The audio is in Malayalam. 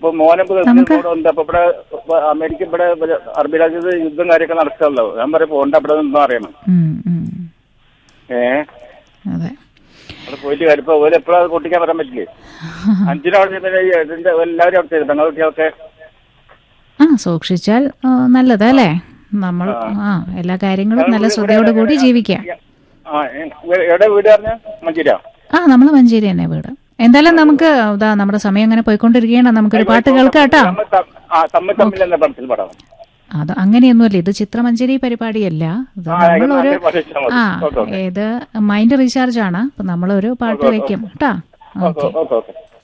ഇപ്പൊ മോനപ്പ് നമുക്ക് ഉണ്ട് അപ്പൊ ഇവിടെ ഇപ്പൊ അമേരിക്ക ഇവിടെ ഇവിടെ അറബി രാജ്യത്ത് യുദ്ധം കാര്യമൊക്കെ നടക്കല്ലോ ഞാൻ പറയും പോണ്ട അവിടെ നിന്നും അറിയണം ഉം, ഉം. ഏഹ് അതെ അവിടെ പോയിട്ട് കാര്യം ഇപ്പൊ ഓര് എപ്പോഴും അത് പൊട്ടിക്കാൻ പറയാൻ പറ്റില്ലേ അഞ്ചിനവിടെ ചെന്ന് ഈ ഇതിന്റെ എല്ലാവരും അവിടെ ചെയ്തു പെങ്ങളുടെ കുട്ടികളൊക്കെ ആ സൂക്ഷിച്ചാൽ ആ, നല്ലതല്ലേ നമ്മൾ ആ എല്ലാ കാര്യങ്ങളും നല്ല ശ്രദ്ധയോട് കൂടി ജീവിക്കാം ആ എ- എവിടെ വീട് പറഞ്ഞ മഞ്ചേരിയാ ആ നമ്മൾ മഞ്ചേരി തന്നെ വീട് എന്തായാലും നമുക്ക് ഇതാ നമ്മുടെ സമയം അങ്ങനെ പോയിക്കൊണ്ടിരിക്കുകയാണ് നമുക്കൊരു പാട്ട് കേൾക്കാം കേട്ടോ തമ്മിൽ ത- ആ, തമ്മിൽ തമ്മിൽ എന്ന പടത്തിൽ പടം അത് അങ്ങനെയൊന്നുമല്ല ഇത് ചിത്രമഞ്ചേരി പരിപാടിയല്ല ഇത് ആ, നമ്മളൊരു ഇത് നല്ല പാട്ട് ആ ഓക്കെ, ഓക്കെ. ഇത് മൈൻഡ് റീചാർജ് ആണ് അപ്പൊ നമ്മളൊരു പാട്ട് വെക്കും കേട്ടോ ഓക്കെ ഓക്കെ ഓക്കെ ഓക്കെ